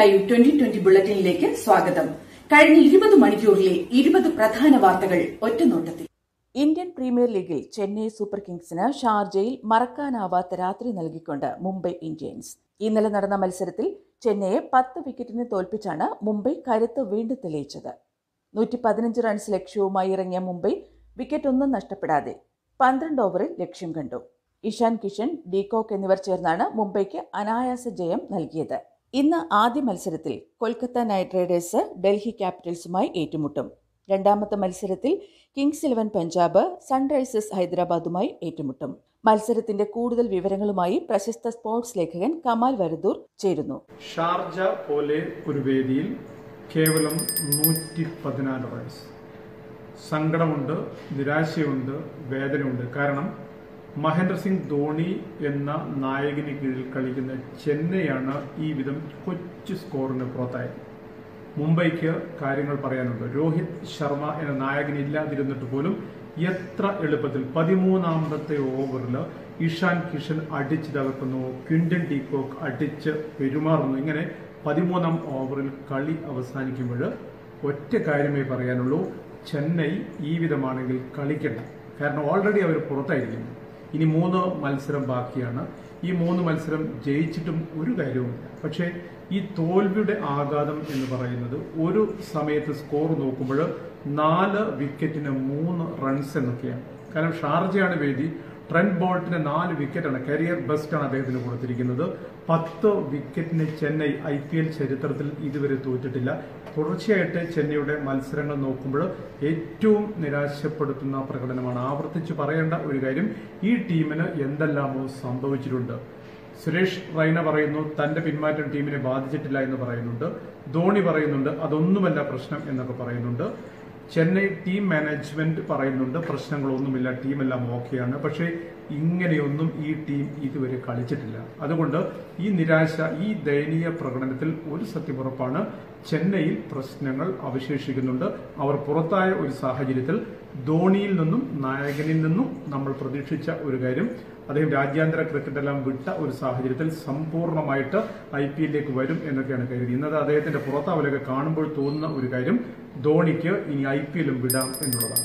live twenty twenty ബുള്ളറ്റിനിലേക്ക് സ്വാഗതം കഴിഞ്ഞ ഇരുപത് മണിക്കൂറിലെ ഇരുപത് പ്രധാന വാർത്തകൾ ഒറ്റനോട്ടത്തിൽ ഇന്ത്യൻ പ്രീമിയർ ലീഗിൽ ചെന്നൈ സൂപ്പർ കിങ്സിന് ഷാർജയിൽ മറക്കാനാവാത്ത രാത്രി നൽകിക്കൊണ്ട് മുംബൈ ഇന്ത്യൻസ് ഇന്നലെ നടന്ന മത്സരത്തിൽ ചെന്നൈയെ പത്ത് വിക്കറ്റിന് തോൽപ്പിച്ചാണ് മുംബൈ കരുത്ത് വീണ്ടും തെളിയിച്ചത് നൂറ്റി പതിനഞ്ച് റൺസ് ലക്ഷ്യവുമായി ഇറങ്ങിയ മുംബൈ വിക്കറ്റ് ഒന്നും നഷ്ടപ്പെടാതെ പന്ത്രണ്ട് ഓവറിൽ ലക്ഷ്യം കണ്ടു ഇഷാൻ കിഷൻ ഡീകോക്ക് എന്നിവർ ചേർന്നാണ് മുംബൈക്ക് അനായാസ ജയം നൽകിയത് ഇന്ന് ആദ്യ മത്സരത്തിൽ കൊൽക്കത്ത നൈറ്റ് റൈഡേഴ്സ് ഡൽഹി ക്യാപിറ്റൽസുമായി ഏറ്റുമുട്ടും രണ്ടാമത്തെ മത്സരത്തിൽ കിങ്സ് ഇലവൻ പഞ്ചാബ് സൺറൈസേഴ്സ് ഹൈദരാബാദുമായി ഏറ്റുമുട്ടും മത്സരത്തിന്റെ കൂടുതൽ വിവരങ്ങളുമായി പ്രശസ്ത സ്പോർട്സ് ലേഖകൻ കമാൽ വരദൂർ ചേരുന്നു ഷാർജ പോലെ ഒരു വേദിയിൽ കേവലം നൂറ്റി പതിനാല് റൺസ് സങ്കടമുണ്ട് നിരാശയുണ്ട് വേദനയുണ്ട് കാരണം മഹേന്ദ്ര സിംഗ് ധോണി എന്ന നായകന് കീഴിൽ കളിക്കുന്ന ചെന്നൈയാണ് ഈ വിധം കൊച്ചു സ്കോറിന് പുറത്തായത് മുംബൈക്ക് കാര്യങ്ങൾ പറയാനുണ്ട് രോഹിത് ശർമ്മ എന്ന നായകൻ ഇല്ലാതിരുന്നിട്ട് പോലും എത്ര എളുപ്പത്തിൽ പതിമൂന്നാമത്തെ ഓവറിൽ ഇഷാൻ കിഷൻ അടിച്ച് തകർക്കുന്നു ക്വിന്റൻ ഡീകോക്ക് അടിച്ച് പെരുമാറുന്നു ഇങ്ങനെ പതിമൂന്നാം ഓവറിൽ കളി അവസാനിക്കുമ്പോൾ ഒറ്റ കാര്യമേ പറയാനുള്ളൂ ചെന്നൈ ഈ വിധമാണെങ്കിൽ കളിക്കണ്ട കാരണം ഓൾറെഡി അവർ പുറത്തായിരിക്കുന്നു ഇനി മൂന്ന് മത്സരം ബാക്കിയാണ് ഈ മൂന്ന് മത്സരം ജയിച്ചിട്ടും ഒരു കാര്യവുമില്ല പക്ഷേ ഈ തോൽവിയുടെ ആഘാതം എന്ന് പറയുന്നത് ഒരു സമയത്ത് സ്കോർ നോക്കുമ്പോൾ നാല് വിക്കറ്റിന് മൂന്ന് റൺസ് എന്നൊക്കെയാണ് കാരണം ഷാർജയാണ് വേദി ട്രെന്റ് ബോൾട്ടിന് നാല് വിക്കറ്റാണ് കരിയർ ബെസ്റ്റാണ് അദ്ദേഹത്തിന് കൊടുത്തിരിക്കുന്നത് പത്ത് വിക്കറ്റിന് ചെന്നൈ ഐ പി എൽ ചരിത്രത്തിൽ ഇതുവരെ തോറ്റിട്ടില്ല തുടർച്ചയായിട്ട് ചെന്നൈയുടെ മത്സരങ്ങൾ നോക്കുമ്പോൾ ഏറ്റവും നിരാശപ്പെടുത്തുന്ന പ്രകടനമാണ് ആവർത്തിച്ച് പറയേണ്ട ഒരു കാര്യം ഈ ടീമിന് എന്തെല്ലാമോ സംഭവിച്ചിട്ടുണ്ട് സുരേഷ് റൈന പറയുന്നു തന്റെ പിന്മാറ്റം ടീമിനെ ബാധിച്ചിട്ടില്ല എന്ന് പറയുന്നുണ്ട് ധോണി പറയുന്നുണ്ട് അതൊന്നുമല്ല പ്രശ്നം എന്നൊക്കെ പറയുന്നുണ്ട് ചെന്നൈ ടീം മാനേജ്മെന്റ് പറയുന്നുണ്ട് പ്രശ്നങ്ങളൊന്നുമില്ല ടീമെല്ലാം ഓക്കെയാണ് പക്ഷേ ഇങ്ങനെയൊന്നും ഈ ടീം ഇതുവരെ കളിച്ചിട്ടില്ല അതുകൊണ്ട് ഈ നിരാശ ഈ ദയനീയ പ്രകടനത്തിൽ ഒരു സത്യമുറപ്പാണ് ചെന്നൈയിൽ പ്രശ്നങ്ങൾ അവശേഷിക്കുന്നുണ്ട് അവർ പുറത്തായ ഒരു സാഹചര്യത്തിൽ ധോണിയിൽ നിന്നും നായകനിൽ നിന്നും നമ്മൾ പ്രതീക്ഷിച്ച ഒരു കാര്യം അദ്ദേഹം രാജ്യാന്തര ക്രിക്കറ്റ് എല്ലാം വിട്ട ഒരു സാഹചര്യത്തിൽ സമ്പൂർണ്ണമായിട്ട് ഐ പി എല്ലിലേക്ക് വരും എന്നൊക്കെയാണ് കരുതി ഇന്നത് അദ്ദേഹത്തിന്റെ പുറത്താവലൊക്കെ കാണുമ്പോൾ തോന്നുന്ന ഒരു കാര്യം ധോണിക്ക് ഇനി ഐ പി എല്ലും വിടാം എന്നുള്ളതാണ്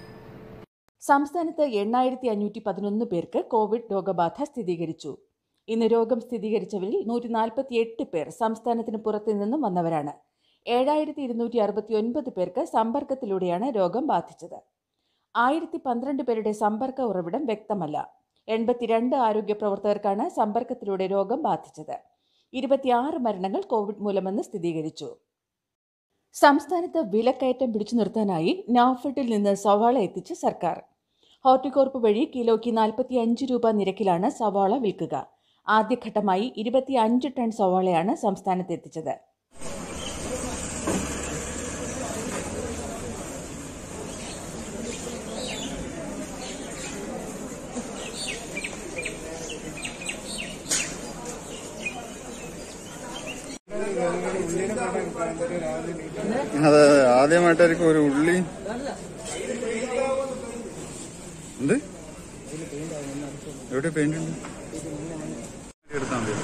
സംസ്ഥാനത്ത് എണ്ണായിരത്തി അഞ്ഞൂറ്റി പതിനൊന്ന് പേർക്ക് കോവിഡ് രോഗബാധ സ്ഥിരീകരിച്ചു ഇന്ന് രോഗം സ്ഥിരീകരിച്ചവരിൽ നൂറ്റി നാൽപ്പത്തി എട്ട് പേർ സംസ്ഥാനത്തിന് പുറത്തു നിന്നും വന്നവരാണ് ഏഴായിരത്തി ഇരുന്നൂറ്റി അറുപത്തി ഒൻപത് പേർക്ക് സമ്പർക്കത്തിലൂടെയാണ് രോഗം ബാധിച്ചത് ആയിരത്തി പന്ത്രണ്ട് പേരുടെ സമ്പർക്ക ഉറവിടം വ്യക്തമല്ല എൺപത്തിരണ്ട് ആരോഗ്യ പ്രവർത്തകർക്കാണ് സമ്പർക്കത്തിലൂടെ രോഗം ബാധിച്ചത് ഇരുപത്തിയാറ് മരണങ്ങൾ കോവിഡ് മൂലമെന്ന് സ്ഥിരീകരിച്ചു സംസ്ഥാനത്ത് വിലക്കയറ്റം പിടിച്ചു നിർത്താനായി നാഫെഡിൽ നിന്ന് സവാള എത്തിച്ച് സർക്കാർ ഹോർട്ടികോർപ്പ് വഴി കിലോയ്ക്ക് നാൽപ്പത്തി അഞ്ച് രൂപ നിരക്കിലാണ് സവാള വിൽക്കുക ആദ്യഘട്ടമായി ഇരുപത്തി അഞ്ച് ടൺ സവാളയാണ് സംസ്ഥാനത്ത് എത്തിച്ചത് അതെ അതെ ആദ്യമായിട്ടായിരിക്കും ഒരു ഉള്ളി എന്ത് എവിടെ പെയിന്റ് ഉണ്ട് എടുത്താൽ മതി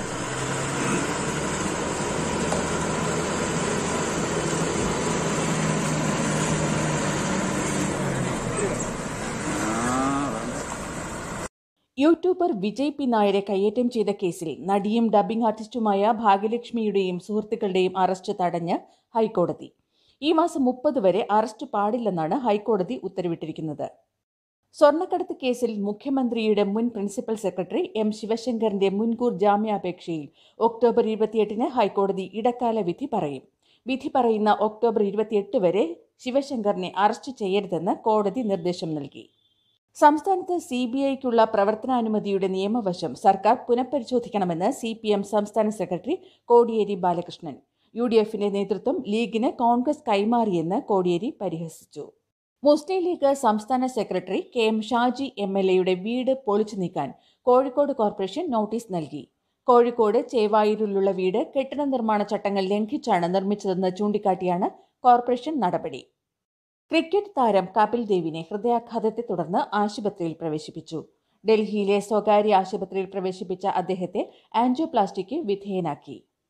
ആ അതാണ് യൂട്യൂബർ വിജയ് പി നായരെ കയ്യേറ്റം ചെയ്ത കേസിൽ നടിയും ഡബ്ബിംഗ് ആർട്ടിസ്റ്റുമായ ഭാഗ്യലക്ഷ്മിയുടെയും സുഹൃത്തുക്കളുടെയും അറസ്റ്റ് തടഞ്ഞ് ഹൈക്കോടതി ഈ മാസം മുപ്പത് വരെ അറസ്റ്റ് പാടില്ലെന്നാണ് ഹൈക്കോടതി ഉത്തരവിട്ടിരിക്കുന്നത് സ്വർണ്ണക്കടത്ത് കേസിൽ മുഖ്യമന്ത്രിയുടെ മുൻ പ്രിൻസിപ്പൽ സെക്രട്ടറി എം ശിവശങ്കറിന്റെ മുൻകൂർ ജാമ്യാപേക്ഷയിൽ ഒക്ടോബർ ഇരുപത്തിയെട്ടിന് ഹൈക്കോടതി ഇടക്കാല വിധി പറയും വിധി പറയുന്ന ഒക്ടോബർ ഇരുപത്തിയെട്ട് വരെ ശിവശങ്കറിനെ അറസ്റ്റ് ചെയ്യരുതെന്ന് കോടതി നിർദ്ദേശം നൽകി സംസ്ഥാനത്ത് സി ബി ഐക്കുള്ള പ്രവർത്തനാനുമതിയുടെ നിയമവശം സർക്കാർ പുനഃപരിശോധിക്കണമെന്ന് സി പി എം സംസ്ഥാന secretary Kodiyeri Balakrishnan U D എഫിന്റെ നേതൃത്വം ലീഗിന് കോൺഗ്രസ് കൈമാറിയെന്ന് കോടിയേരി പരിഹസിച്ചു മുസ്ലിം ലീഗ് സംസ്ഥാന secretary K M Shaji M L എയുടെ വീട് പൊളിച്ചു നീക്കാൻ കോഴിക്കോട് കോർപ്പറേഷൻ നോട്ടീസ് നൽകി കോഴിക്കോട് ചേവായൂരിലുള്ള വീട് കെട്ടിട നിർമ്മാണ ചട്ടങ്ങൾ ലംഘിച്ചാണ് നിർമ്മിച്ചതെന്ന് ചൂണ്ടിക്കാട്ടിയാണ് കോർപ്പറേഷൻ നടപടി ക്രിക്കറ്റ് താരം കപിൽ ദേവിനെ ഹൃദയാഘാതത്തെ തുടർന്ന് ആശുപത്രിയിൽ പ്രവേശിപ്പിച്ചു ഡൽഹിയിലെ സ്വകാര്യ ആശുപത്രിയിൽ പ്രവേശിപ്പിച്ച അദ്ദേഹത്തെ ആൻജിയോപ്ലാസ്റ്റിക്ക് വിധേയനാക്കി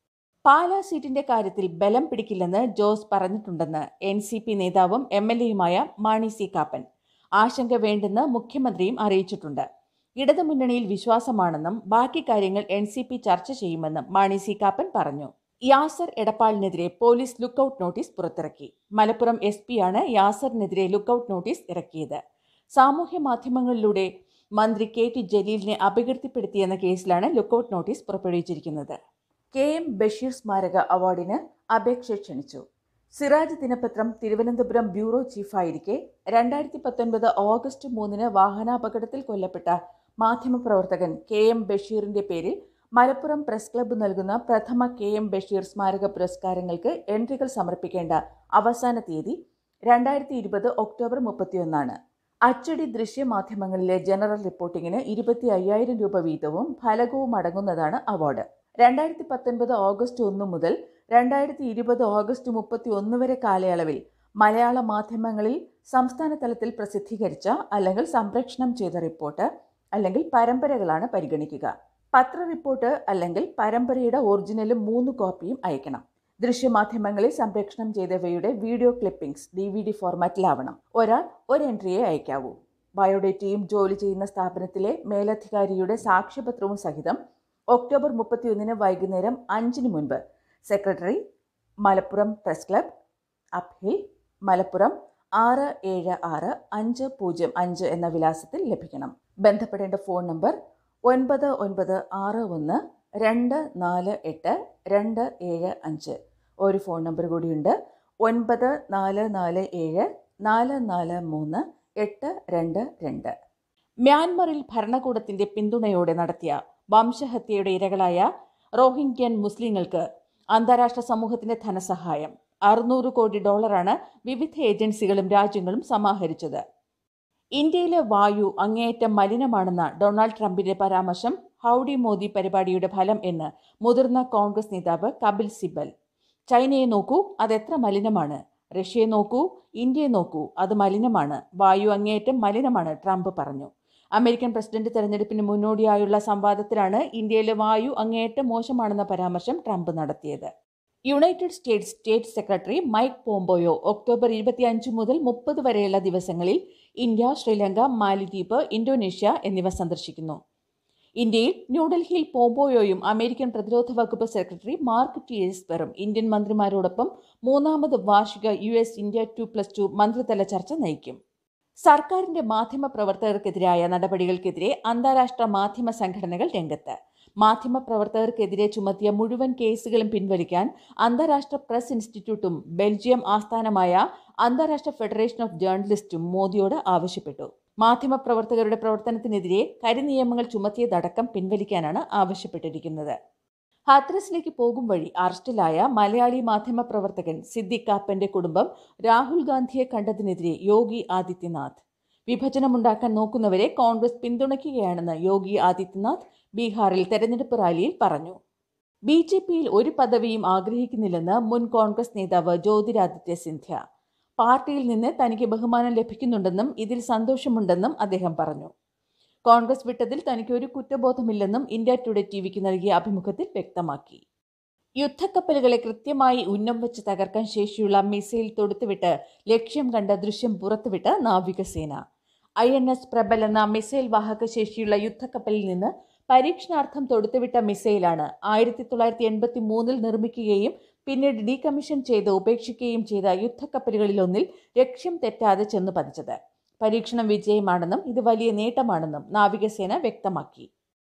പാലാ സീറ്റിന്റെ കാര്യത്തിൽ ബലം പിടിക്കില്ലെന്ന് ജോസ് പറഞ്ഞിട്ടുണ്ടെന്ന് എൻ സി പി നേതാവും എം എൽ എയുമായ മാണി സി കാപ്പൻ ആശങ്ക വേണ്ടെന്ന് മുഖ്യമന്ത്രിയും അറിയിച്ചിട്ടുണ്ട് ഇടതുമുന്നണിയിൽ വിശ്വാസമാണെന്നും ബാക്കി കാര്യങ്ങൾ എൻ സി പി ചർച്ച ചെയ്യുമെന്നും മാണി സി കാപ്പൻ പറഞ്ഞു യാസർ എടപ്പാളിനെതിരെ പോലീസ് ലുക്കൌട്ട് നോട്ടീസ് പുറത്തിറക്കി മലപ്പുറം എസ് പിയാണ് യാസറിനെതിരെ ലുക്കൌട്ട് നോട്ടീസ് ഇറക്കിയത് സാമൂഹ്യ മാധ്യമങ്ങളിലൂടെ മന്ത്രി കെ ടി ജലീലിനെ അപകീർത്തിപ്പെടുത്തിയെന്ന കേസിലാണ് ലുക്കൌട്ട് നോട്ടീസ് പുറപ്പെടുവിച്ചിരിക്കുന്നത് കെ എം ബഷീർ സ്മാരക അവാർഡിന് അപേക്ഷ ക്ഷണിച്ചു സിറാജ് ദിനപത്രം തിരുവനന്തപുരം ബ്യൂറോ ചീഫായിരിക്കെ രണ്ടായിരത്തി പത്തൊൻപത് ഓഗസ്റ്റ് മൂന്നിന് വാഹനാപകടത്തിൽ കൊല്ലപ്പെട്ട മാധ്യമപ്രവർത്തകൻ കെ എം ബഷീറിന്റെ പേരിൽ മലപ്പുറം പ്രസ് ക്ലബ്ബ് നൽകുന്ന പ്രഥമ കെ എം ബഷീർ സ്മാരക പുരസ്കാരങ്ങൾക്ക് എൻട്രികൾ സമർപ്പിക്കേണ്ട അവസാന തീയതി രണ്ടായിരത്തി ഇരുപത് ഒക്ടോബർ മുപ്പത്തിയൊന്നാണ് അച്ചടി ദൃശ്യമാധ്യമങ്ങളിലെ ജനറൽ റിപ്പോർട്ടിങ്ങിന് ഇരുപത്തി അയ്യായിരം രൂപ വീതവും ഫലകവും അടങ്ങുന്നതാണ് അവാർഡ് രണ്ടായിരത്തി പത്തൊൻപത് ഓഗസ്റ്റ് ഒന്ന് മുതൽ രണ്ടായിരത്തി ഇരുപത് ഓഗസ്റ്റ് മുപ്പത്തി ഒന്ന് വരെ കാലയളവിൽ മലയാള മാധ്യമങ്ങളിൽ സംസ്ഥാന തലത്തിൽ പ്രസിദ്ധീകരിച്ച അല്ലെങ്കിൽ സംപ്രേഷണം ചെയ്ത റിപ്പോർട്ട് അല്ലെങ്കിൽ പരമ്പരകളാണ് പരിഗണിക്കുക പത്ര റിപ്പോർട്ട് അല്ലെങ്കിൽ പരമ്പരയുടെ ഒറിജിനലും മൂന്ന് കോപ്പിയും അയക്കണം ദൃശ്യമാധ്യമങ്ങളിൽ സംപ്രേഷണം ചെയ്തവയുടെ video clippings D V D ഫോർമാറ്റിലാവണം ഒരാൾ ഒരു എൻട്രിയെ അയക്കാവൂ ബയോഡേറ്റയും ജോലി ചെയ്യുന്ന സ്ഥാപനത്തിലെ മേലധികാരിയുടെ സാക്ഷ്യപത്രവും സഹിതം ഒക്ടോബർ മുപ്പത്തിയൊന്നിന് വൈകുന്നേരം അഞ്ചിന് മുൻപ് secretary Malappuram press club uphill Malappuram ആറ് ഏഴ് ആറ് അഞ്ച് പൂജ്യം അഞ്ച് എന്ന വിലാസത്തിൽ ലഭിക്കണം ബന്ധപ്പെടേണ്ട ഫോൺ നമ്പർ ഒൻപത് ഒൻപത് ആറ് ഒന്ന് രണ്ട് നാല് എട്ട് രണ്ട് ഏഴ് അഞ്ച് ഒരു ഫോൺ നമ്പർ കൂടിയുണ്ട് ഒൻപത് നാല് നാല് ഏഴ് നാല് നാല് മൂന്ന് എട്ട് രണ്ട് രണ്ട് മ്യാൻമറിൽ ഭരണകൂടത്തിന്റെ പിന്തുണയോടെ നടത്തിയ വംശഹത്യയുടെ ഇരകളായ റോഹിംഗ്യൻ മുസ്ലിങ്ങൾക്ക് അന്താരാഷ്ട്ര സമൂഹത്തിന്റെ ധനസഹായം അറുന്നൂറ് കോടി ഡോളറാണ് വിവിധ ഏജൻസികളും രാജ്യങ്ങളും സമാഹരിച്ചത് ഇന്ത്യയിലെ വായു അങ്ങേയറ്റം മലിനമാണെന്ന ഡൊണാൾഡ് ട്രംപിന്റെ പരാമർശം ഹൌഡി മോദി പരിപാടിയുടെ ഫലം എന്ന് മുതിർന്ന കോൺഗ്രസ് നേതാവ് കപിൽ സിബൽ ചൈനയെ നോക്കൂ അതെത്ര മലിനമാണ് റഷ്യയെ നോക്കൂ ഇന്ത്യയെ നോക്കൂ അത് മലിനമാണ് വായു അങ്ങേയറ്റം മലിനമാണ് ട്രംപ് പറഞ്ഞു അമേരിക്കൻ പ്രസിഡന്റ് തെരഞ്ഞെടുപ്പിന് മുന്നോടിയായുള്ള സംവാദത്തിലാണ് ഇന്ത്യയിലെ വായു അങ്ങേയറ്റം മോശമാണെന്ന പരാമർശം ട്രംപ് നടത്തിയത് United States state secretary Mike Pompeo October ഇരുപത്തിയഞ്ച് മുതൽ മുപ്പത് വരെയുള്ള ദിവസങ്ങളിൽ ഇന്ത്യ ശ്രീലങ്ക മാലിദ്വീപ് ഇന്തോനേഷ്യ എന്നിവ സന്ദർശിക്കുന്നു ഇന്ത്യയിൽ ന്യൂഡൽഹിയിൽ പോംബോയോയും അമേരിക്കൻ പ്രതിരോധ വകുപ്പ് സെക്രട്ടറി മാർക്ക് ടി എസ്പെറും ഇന്ത്യൻ മന്ത്രിമാരോടൊപ്പം മൂന്നാമത് വാർഷിക U S India two plus two മന്ത്രിതല ചർച്ച നയിക്കും സർക്കാരിന്റെ മാധ്യമ പ്രവർത്തകർക്കെതിരായ നടപടികൾക്കെതിരെ അന്താരാഷ്ട്ര മാധ്യമ സംഘടനകൾ രംഗത്ത് മാധ്യമ പ്രവർത്തകർക്കെതിരെ ചുമത്തിയ മുഴുവൻ കേസുകളും പിൻവലിക്കാൻ അന്താരാഷ്ട്ര പ്രസ് ഇൻസ്റ്റിറ്റ്യൂട്ടും ബെൽജിയം ആസ്ഥാനമായ അന്താരാഷ്ട്ര ഫെഡറേഷൻ ഓഫ് ജേർണലിസ്റ്റും മോദിയോട് ആവശ്യപ്പെട്ടു മാധ്യമ പ്രവർത്തകരുടെ പ്രവർത്തനത്തിനെതിരെ കരിനിയമങ്ങൾ ചുമത്തിയതടക്കം പിൻവലിക്കാനാണ് ആവശ്യപ്പെട്ടിരിക്കുന്നത് ഹാത്രസിലേക്ക് പോകും വഴി അറസ്റ്റിലായ മലയാളി മാധ്യമ പ്രവർത്തകൻ സിദ്ദിഖ് കാപ്പന്റെ കുടുംബം രാഹുൽ ഗാന്ധിയെ കണ്ടതിനെതിരെ യോഗി ആദിത്യനാഥ് വിഭജനമുണ്ടാക്കാൻ നോക്കുന്നവരെ കോൺഗ്രസ് പിന്തുണയ്ക്കുകയാണെന്ന് യോഗി ആദിത്യനാഥ് ബീഹാറിൽ തെരഞ്ഞെടുപ്പ് റാലിയിൽ പറഞ്ഞു ബി ജെ പിയിൽ ഒരു പദവിയും ആഗ്രഹിക്കുന്നില്ലെന്ന് മുൻ കോൺഗ്രസ് നേതാവ് ജ്യോതിരാദിത്യ സിന്ധ്യ പാർട്ടിയിൽ നിന്ന് തനിക്ക് ബഹുമാനം ലഭിക്കുന്നുണ്ടെന്നും ഇതിൽ സന്തോഷമുണ്ടെന്നും അദ്ദേഹം പറഞ്ഞു കോൺഗ്രസ് വിട്ടതിൽ തനിക്ക് ഒരു കുറ്റബോധമില്ലെന്നും ഇന്ത്യ ടുഡേ ടിവിക്ക് നൽകിയ അഭിമുഖത്തിൽ വ്യക്തമാക്കി യുദ്ധക്കപ്പലുകളെ കൃത്യമായി ഉന്നം വെച്ച് തകർക്കാൻ ശേഷിയുള്ള മിസൈൽ തൊടുത്തുവിട്ട് ലക്ഷ്യം കണ്ട ദൃശ്യം പുറത്തുവിട്ട് നാവികസേന ഐ എൻ എസ് പ്രബൽ എന്ന മിസൈൽ വാഹക ശേഷിയുള്ള യുദ്ധക്കപ്പലിൽ നിന്ന് പരീക്ഷണാർത്ഥം തൊടുത്തുവിട്ട മിസൈലാണ് ആയിരത്തി തൊള്ളായിരത്തി എൺപത്തി മൂന്നിൽ നിർമ്മിക്കുകയും പിന്നീട് ഡീകമ്മീഷൻ ചെയ്ത് ഉപേക്ഷിക്കുകയും ചെയ്ത യുദ്ധക്കപ്പലുകളിലൊന്നിൽ ലക്ഷ്യം തെറ്റാതെ ചെന്നു പതിച്ചത് പരീക്ഷണം വിജയമാണെന്നും ഇത് വലിയ നേട്ടമാണെന്നും നാവികസേന വ്യക്തമാക്കി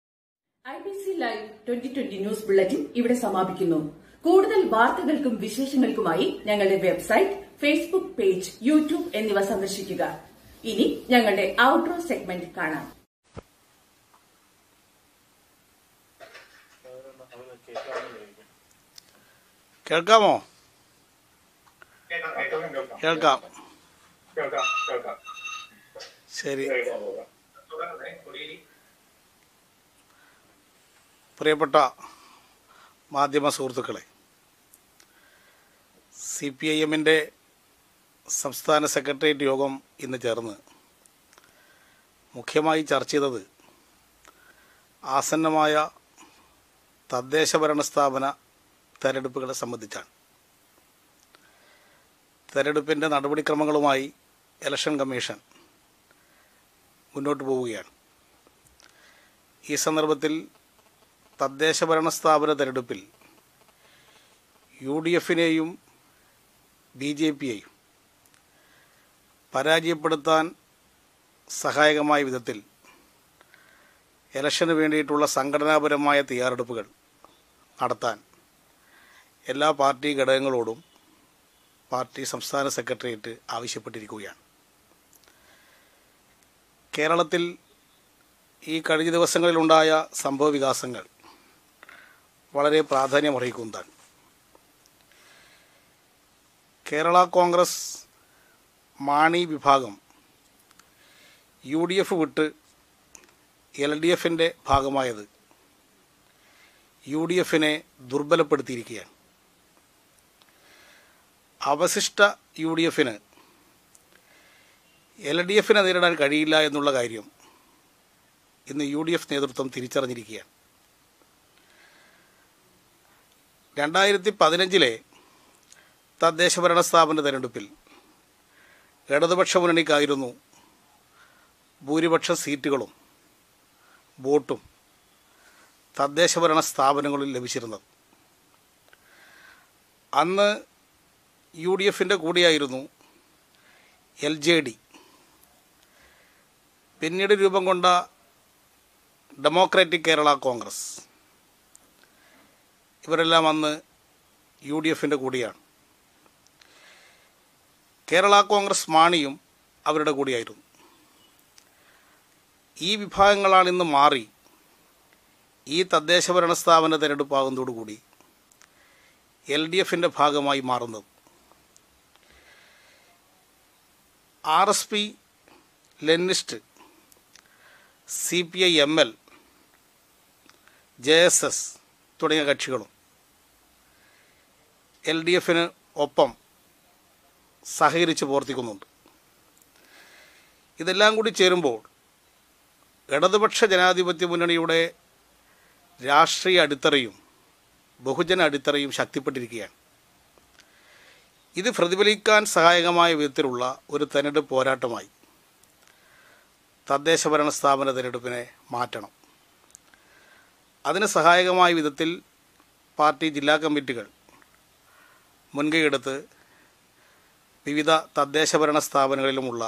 I B C live twenty twenty news bulletin ഇവിടെ സമാപിക്കുന്നു കൂടുതൽ വാർത്തകൾക്കും വിശേഷങ്ങൾക്കുമായി ഞങ്ങളുടെ വെബ്സൈറ്റ് ഫേസ്ബുക്ക് പേജ് യൂട്യൂബ് എന്നിവ സന്ദർശിക്കുക ഇനി ഞങ്ങളുടെ ഔട്ട്ഡോർ സെഗ്മെന്റ് കാണാം കേൾക്കാമോ കേൾക്കാം ശരി പ്രിയപ്പെട്ട മാധ്യമ സുഹൃത്തുക്കളെ സി പി ഐ എമ്മിൻ്റെ സംസ്ഥാന സെക്രട്ടേറിയറ്റ് യോഗം ഇന്ന് ചേർന്ന് മുഖ്യമായി ചർച്ച ചെയ്തത് ആസന്നമായ തദ്ദേശ ഭരണ സ്ഥാപന തെരഞ്ഞെടുപ്പുകളെ സംബന്ധിച്ചാണ് തെരഞ്ഞെടുപ്പിൻ്റെ നടപടിക്രമങ്ങളുമായി ഇലക്ഷൻ കമ്മീഷൻ മുന്നോട്ട് പോവുകയാണ് ഈ സന്ദർഭത്തിൽ തദ്ദേശ ഭരണ സ്ഥാപന തെരഞ്ഞെടുപ്പിൽ യു ഡി എഫിനെയും ബി ജെ പിയെയും പരാജയപ്പെടുത്താൻ സഹായകമായ വിധത്തിൽ ഇലക്ഷന് വേണ്ടിയിട്ടുള്ള സംഘടനാപരമായ തയ്യാറെടുപ്പുകൾ നടത്താൻ എല്ലാ പാർട്ടി ഘടകങ്ങളോടും പാർട്ടി സംസ്ഥാന സെക്രട്ടേറിയറ്റ് ആവശ്യപ്പെട്ടിരിക്കുകയാണ് കേരളത്തിൽ ഈ കഴിഞ്ഞ ദിവസങ്ങളിലുണ്ടായ സംഭവ വികാസങ്ങൾ വളരെ പ്രാധാന്യമർഹിക്കുന്നതാണ് കേരള കോൺഗ്രസ് മാണി വിഭാഗം യു ഡി എഫ് വിട്ട് എൽ ഡി എഫിൻ്റെ ഭാഗമായത് യു ഡി എഫിനെ ദുർബലപ്പെടുത്തിയിരിക്കുകയാണ് അവശിഷ്ട യു ഡി എഫിന് എൽ ഡി എഫിനെ നേരിടാൻ കഴിയില്ല എന്നുള്ള കാര്യം ഇന്ന് യു ഡി എഫ് നേതൃത്വം തിരിച്ചറിഞ്ഞിരിക്കുകയാണ് രണ്ടായിരത്തി പതിനഞ്ചിലെ തദ്ദേശ ഭരണ സ്ഥാപന തെരഞ്ഞെടുപ്പിൽ ഇടതുപക്ഷ മുന്നണിക്കായിരുന്നു ഭൂരിപക്ഷ സീറ്റുകളും വോട്ടും തദ്ദേശ ഭരണ സ്ഥാപനങ്ങളിൽ ലഭിച്ചിരുന്നത് അന്ന് യു ഡി എഫിൻ്റെ കൂടിയായിരുന്നു എൽ ജെ ഡി പിന്നീട് രൂപം കൊണ്ട ഡെമോക്രാറ്റിക് കേരള കോൺഗ്രസ് ഇവരെല്ലാം അന്ന് യു ഡി എഫിൻ്റെ കൂടിയാണ് കേരള കോൺഗ്രസ് മാണിയും അവരുടെ കൂടിയായിരുന്നു ഈ വിഭാഗങ്ങളാണ് ഇന്ന് മാറി ഈ തദ്ദേശ ഭരണ സ്ഥാപന തിരഞ്ഞെടുപ്പാകുന്നതോടുകൂടി എൽ ഡി എഫിൻ്റെ ഭാഗമായി മാറുന്നത് R S P Leninist C P I M L J S S തുടങ്ങിയ കക്ഷികളും എൽ ഡി എഫിന് ഒപ്പം സഹകരിച്ച് പ്രവർത്തിക്കുന്നുണ്ട് ഇതെല്ലാം കൂടി ചേരുമ്പോൾ ഇടതുപക്ഷ ജനാധിപത്യ മുന്നണിയുടെ രാഷ്ട്രീയ അടിത്തറയും ബഹുജന അടിത്തറയും ശക്തിപ്പെട്ടിരിക്കുകയാണ് ഇത് പ്രതിഫലിക്കാൻ സഹായകമായ വിധത്തിലുള്ള ഒരു തെരഞ്ഞെടുപ്പ് പോരാട്ടമായി തദ്ദേശ ഭരണ സ്ഥാപന തെരഞ്ഞെടുപ്പിനെ മാറ്റണം അതിന് സഹായകമായ വിധത്തിൽ പാർട്ടി ജില്ലാ കമ്മിറ്റികൾ മുൻകൈയെടുത്ത് വിവിധ തദ്ദേശ ഭരണ സ്ഥാപനങ്ങളിലുമുള്ള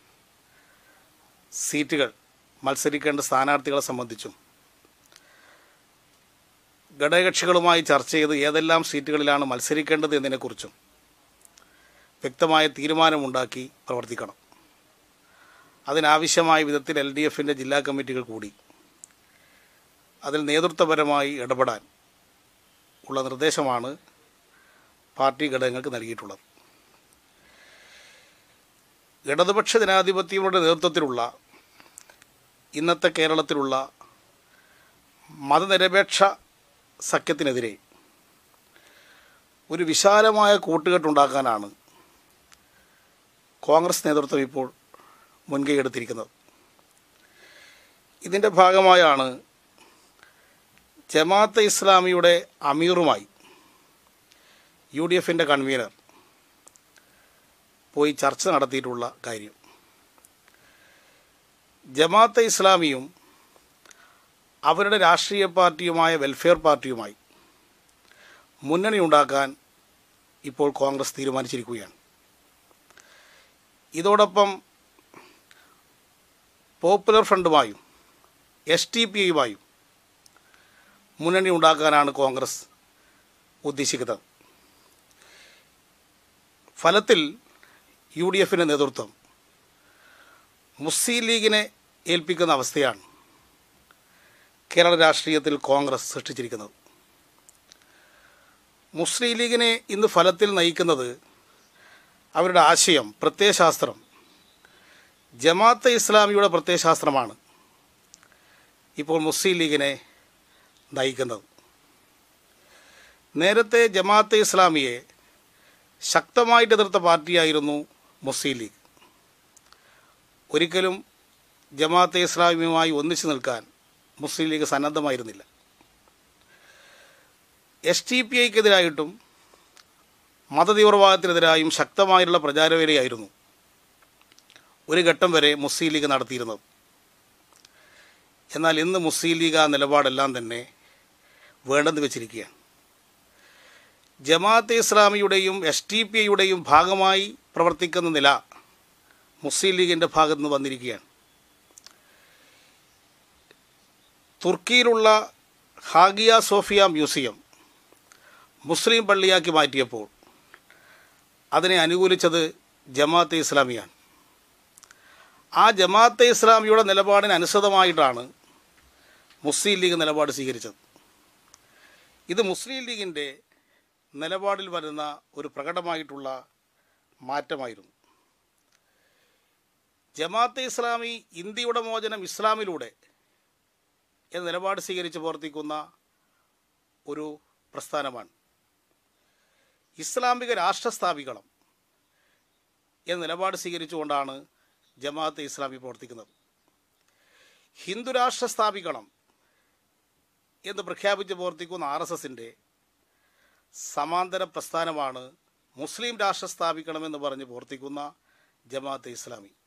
സീറ്റുകൾ മത്സരിക്കേണ്ട സ്ഥാനാർത്ഥികളെ സംബന്ധിച്ചും ഘടകകക്ഷികളുമായി ചർച്ച ചെയ്ത് ഏതെല്ലാം സീറ്റുകളിലാണ് മത്സരിക്കേണ്ടത് എന്നതിനെക്കുറിച്ചും വ്യക്തമായ തീരുമാനമുണ്ടാക്കി പ്രവർത്തിക്കണം അതിനാവശ്യമായ വിധത്തിൽ എൽ ഡി എഫിൻ്റെ ജില്ലാ കമ്മിറ്റികൾ കൂടി അതിൽ നേതൃത്വപരമായി ഇടപെടാൻ ഉള്ള നിർദ്ദേശമാണ് പാർട്ടി ഘടകങ്ങൾക്ക് നൽകിയിട്ടുള്ളത് ഇടതുപക്ഷ ജനാധിപത്യങ്ങളുടെ നേതൃത്വത്തിലുള്ള ഇന്നത്തെ കേരളത്തിലുള്ള മതനിരപേക്ഷ സഖ്യത്തിനെതിരെ ഒരു വിശാലമായ കൂട്ടുകെട്ടുണ്ടാക്കാനാണ് കോൺഗ്രസ് നേതൃത്വം ഇപ്പോൾ മുൻകൈയെടുത്തിരിക്കുന്നത് ഇതിൻ്റെ ഭാഗമായാണ് ജമാഅത്തെ ഇസ്ലാമിയുടെ അമീറുമായി യു ഡി എഫിൻ്റെ കൺവീനർ പോയി ചർച്ച നടത്തിയിട്ടുള്ള കാര്യം ജമാഅത്തെ ഇസ്ലാമിയും അവരുടെ രാഷ്ട്രീയ പാർട്ടിയുമായ വെൽഫെയർ പാർട്ടിയുമായി മുന്നണി ഉണ്ടാക്കാൻ ഇപ്പോൾ കോൺഗ്രസ് തീരുമാനിച്ചിരിക്കുകയാണ് ഇതോടൊപ്പം പോപ്പുലർ ഫ്രണ്ടുമായും എസ് ടി പി യുമായും മുന്നണി ഉണ്ടാക്കാനാണ് കോൺഗ്രസ് ഉദ്ദേശിക്കുന്നത് ഫലത്തിൽ യു ഡി എഫിൻ്റെ നേതൃത്വം മുസ്ലിം ലീഗിനെ ഏൽപ്പിക്കുന്ന അവസ്ഥയാണ് കേരള രാഷ്ട്രീയത്തിൽ കോൺഗ്രസ് സൃഷ്ടിച്ചിരിക്കുന്നത് മുസ്ലിം ലീഗിനെ ഇന്ന് ഫലത്തിൽ നയിക്കുന്നത് അവരുടെ ആശയം പ്രത്യയശാസ്ത്രം ജമാഅത്തെ ഇസ്ലാമിയുടെ പ്രത്യയശാസ്ത്രമാണ് ഇപ്പോൾ മുസ്ലിം ലീഗിനെ നയിക്കുന്നത് നേരത്തെ ജമാഅത്തെ ഇസ്ലാമിയെ ശക്തമായിട്ട് എതിർത്ത പാർട്ടിയായിരുന്നു മുസ്ലിം ലീഗ് ഒരിക്കലും ജമാഅത്തെ ഇസ്ലാമിയുമായി ഒന്നിച്ചു നിൽക്കാൻ മുസ്ലിം ലീഗ് സന്നദ്ധമായിരുന്നില്ല എസ് ടി പി ഐക്കെതിരായിട്ടും മതതീവ്രവാദത്തിനെതിരായും ശക്തമായുള്ള പ്രചാരവേലയായിരുന്നു ഒരു ഘട്ടം വരെ മുസ്ലിം ലീഗ് നടത്തിയിരുന്നത് എന്നാൽ ഇന്ന് മുസ്ലിം ലീഗ് ആ നിലപാടെല്ലാം തന്നെ വേണ്ടെന്ന് വെച്ചിരിക്കുകയാണ് ജമാഅത്തെ ഇസ്ലാമിയുടെയും എസ് ടി പി ഐയുടെയും ഭാഗമായി പ്രവർത്തിക്കുന്ന നില മുസ്ലിം ലീഗിൻ്റെ ഭാഗത്ത് നിന്ന് വന്നിരിക്കുകയാണ് തുർക്കിയിലുള്ള ഹാഗിയ സോഫിയ മ്യൂസിയം മുസ്ലിം പള്ളിയാക്കി മാറ്റിയപ്പോൾ അതിനെ അനുകൂലിച്ചത് ജമാഅത്തെ ഇസ്ലാമിയാണ് ആ ജമാഅത്തെ ഇസ്ലാമിയുടെ നിലപാടിന് അനുസൃതമായിട്ടാണ് മുസ്ലിം ലീഗ് നിലപാട് സ്വീകരിച്ചത് ഇത് മുസ്ലിം ലീഗിൻ്റെ നിലപാടിൽ വരുന്ന ഒരു പ്രകടമായിട്ടുള്ള മാറ്റമായിരുന്നു ജമാഅത്തെ ഇസ്ലാമി ഇന്ത്യയുടെ മോചനം ഇസ്ലാമിലൂടെ എന്ന നിലപാട് സ്വീകരിച്ച് പ്രവർത്തിക്കുന്ന ഒരു പ്രസ്ഥാനമാണ് ഇസ്ലാമിക രാഷ്ട്ര സ്ഥാപിക്കണം എന്ന നിലപാട് സ്വീകരിച്ചുകൊണ്ടാണ് ജമാഅത്തെ ഇസ്ലാമി പ്രവർത്തിക്കുന്നത് ഹിന്ദു രാഷ്ട്ര സ്ഥാപിക്കണം എന്ന് പ്രഖ്യാപിച്ച് പ്രവർത്തിക്കുന്ന ആർ എസ് എസിൻ്റെ സമാന്തര പ്രസ്ഥാനമാണ് മുസ്ലിം രാഷ്ട്രം സ്ഥാപിക്കണമെന്ന് പറഞ്ഞ് പ്രവർത്തിക്കുന്ന ജമാഅത്തെ ഇസ്ലാമി